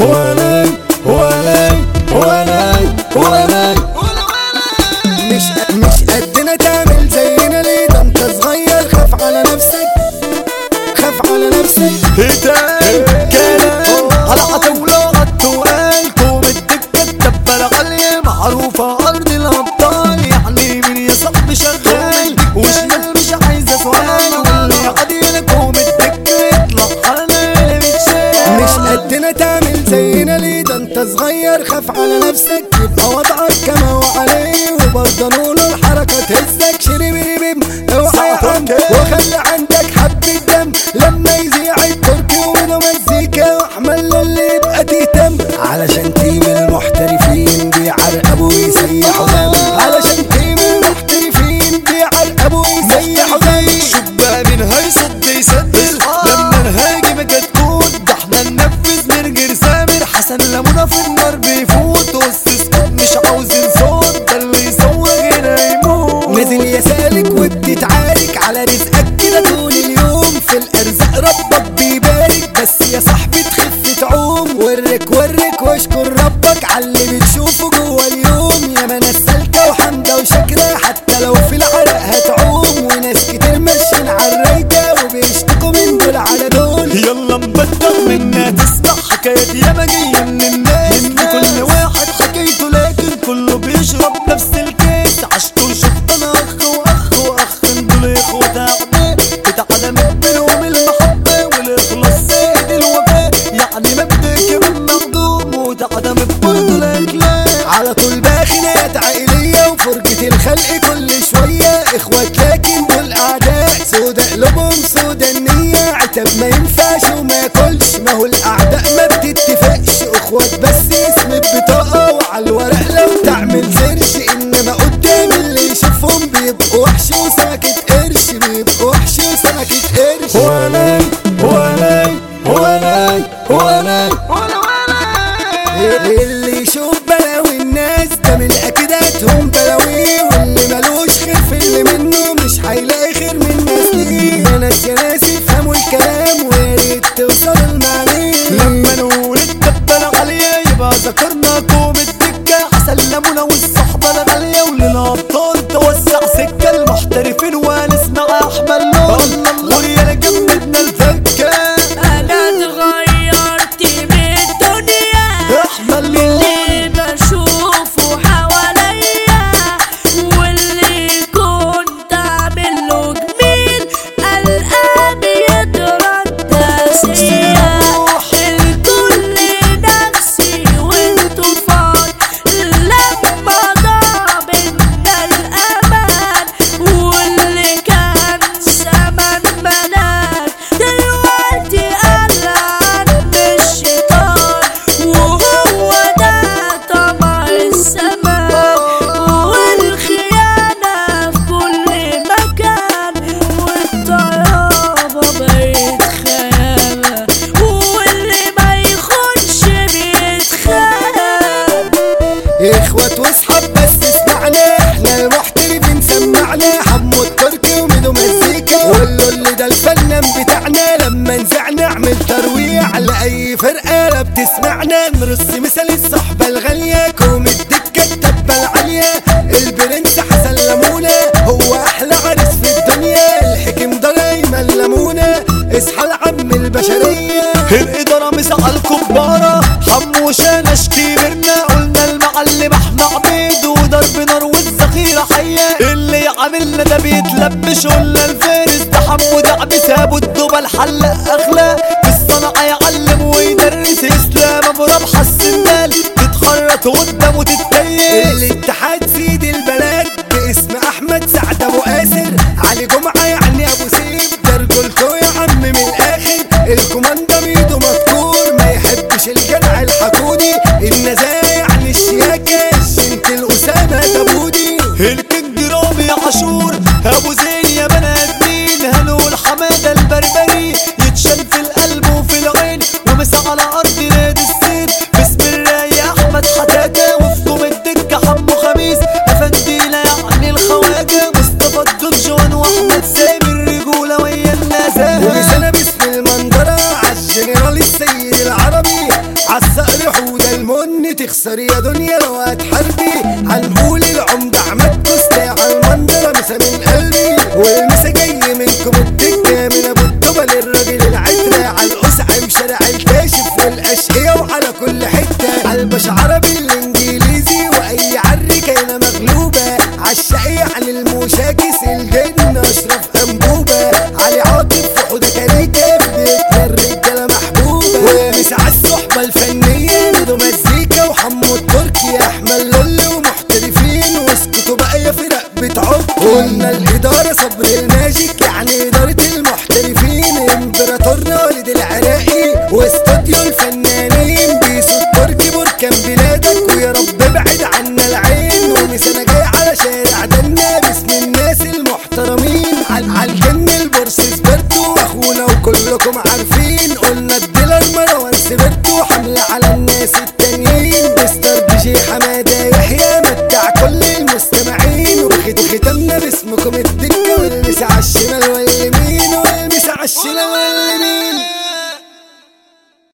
وانا وانا وانا وانا مش مش قدنا تعمل زينا ليه ده انت صغير خاف على نفسك خاف على نفسك هتان كلام على عتولة التقال قوم الدكة الدبة غالية معروفة أرض الأبطال يعني مين يا صاحبي شغال وشمال مش عايزة سؤال واللي عادي قوم الدكة يطلع حالنا اللي بتشال مش قدنا تعمل زينا ليه ده انت صغير خاف على نفسك يبقى وضعك كما هو عليه وبرضه نقول الحركة تهزك شري بيري بيم اوعى يا عم وخلي عندك حبة دم لما يذيع التركي ومنه مزيكا واحمل اللي يبقى تهتم علشان تيم المحترفين بيعرقبوا ويسيحوا دم علشان تيم المحترفين بيعرقبوا ويسيحوا دم شوف بقى مين هيصد يسدل لما نهاجم كتكوت ده احنا ننفذ من غير سامر حسن لمونة في النار بيفوت والسيسكوت مش عاوزين صوت ده اللي يصور هنا يموت نازل يا سالك وبتتعارك على رزقك كده طول اليوم في الارزاق ربك بيبارك بس يا صاحبي تخف تعوم ورك ورك واشكر ربك على اللي بتشوفه جوه اليوم يا ما ناس سالكه وحمده وشاكره حتى لو في العرق هتعوم وناس كتير ماشيين على الرايده وبيشتكوا من دول على دول يلا نبطل منا تسمع حكايات ياما جاية من الناس لكل واحد حكايته لكن كله بيشرب نفس الكاس عشت وشفت انا اخ واخ واخ دول اخوات اعداء اتعدمت بينهم المحبة والاخلاص زائد الوفاء يعني مبدأ كمان مخدوم واتعدمت برضه الاخلاق على طول بقى خناقات عائلية وفرجة الخلق كل شوية اخوات لكن دول اعداء سودا قلوبهم سودا النية عتب ما ينفعش وما ياكلش ما هو الاعداء ما بتتفقش اخوات بس اسم البطاقة وعلى الورق لو تعمل سيرش انما قدام اللي يشوفهم بيبقوا وحش وسمكة قرش بيبقوا وحش وسمكة قرش وانا وانا وانا وانا اللي يشوف بلاوي الناس ده من اكيداتهم بلاوي واللي ملوش خير في اللي منه مش هيلاقي خير من ناس ليه يا ناس يا ناس افهموا الكلام ويا ريت توصل المعنى لما نقول الدبة العالية يبقى ذكرنا كوم الدكة حسن لمونة والصحبة الغالية وللأبطال توسع سكة المحترفين ونسمع أحمد لون وريالة جنبنا الفكة انا اتغيرت من الدنيا أحمد لون اللي بشوفه حواليا واللي كنت اعمل له جميل الان يتردى فيا الكل نفسي وانتفاض لما ضاع منا الامان واللي كان زمن ملاك دلوقتي قال عن الشيطان وهو ده طمع الزمان والخيانة في كل مكان والطيابة بقت خيانة واللي ما يخونش بيتخان اخوات واصحاب بس اسمعنا احنا المحترفين سمعنا حمو التركي وميدو مزيكا وقولوا اللي ده الفنان بتاعنا لما نزعنا نعمل ترويع لاي فرقه لا بتسمعنا نرص مثل الصحبه الغاليه كوم الدكه التبه العاليه البرنس حسن لمونه هو احلى عريس في الدنيا الحكم ده دايما لمونه اصحى العم البشريه الإدارة مسعى الكبارة حموشانا كبرنا قلنا المعلم احنا عبيد وضرب نار والذخيرة حية اللي عاملنا ده بيتلبش قلنا الفارس ده حمو ده عبيس ابو الدوبة الحلق اخلاق في الصنعة يعلم ويدرس اسلام ابو ربح السندال تتخرط قدامه تتكيس الاتحاد سيد البلد باسم احمد سعد ابو قاسر علي جمعه يعني ابو سيف ده رجولته يا عم من الاخر الكوماندا ميدو مذكور ما يحبش الجدع الحقودي النزاهه يعني الشياكه الشنت الاسامه داوودي الكينج رامي عاشور ابو زين يا بني ادمين هنقول حماده البربري يتشال في القلب وفي العين ومسا على ارض نادي السيد بسم الله يا احمد حتاته وفي كوميدي تخسر يا دنيا لو هتحاربي هنقول العمدة عماد كوستا على المنظرة مسا من قلبي والمسا جاي منكم الدكة من ابو الطوبة للراجل العترة على القسعم شارع الكاشف والاشقية وعلى كل حتة على البش عربي الانجليزي واي عركة هنا مغلوبة عالشقية عن المشاكس الجن اشرف انبوبة علي عاطف وحودة كاريكا في بيتنا الرجالة محبوبة ومس على الصحبة الفنية ميدو مزيكا وحمو التركي احمد لولي ومحترفين واسكتوا بقى يا فرق بتعك قلنا الادارة صبر الماجيك يعني ادارة المحترفين امبراطورنا والد العراقي واستوديو الفنانين بيسو التركي بركان بلادك ويا رب ابعد عنا العين ومس انا جاي على شارع دنا باسم الناس المحترمين عال عالجن البورس سبرتو اخونا وكلكم عارفين قلنا الديلر مروان سبرتو حملة على الناس التانيين مستر دي جي حمادة يحيى متع كل المستمعين وخت- وختمنا باسمكم الدكة والمس على الشمال واليمين والمس على الشمال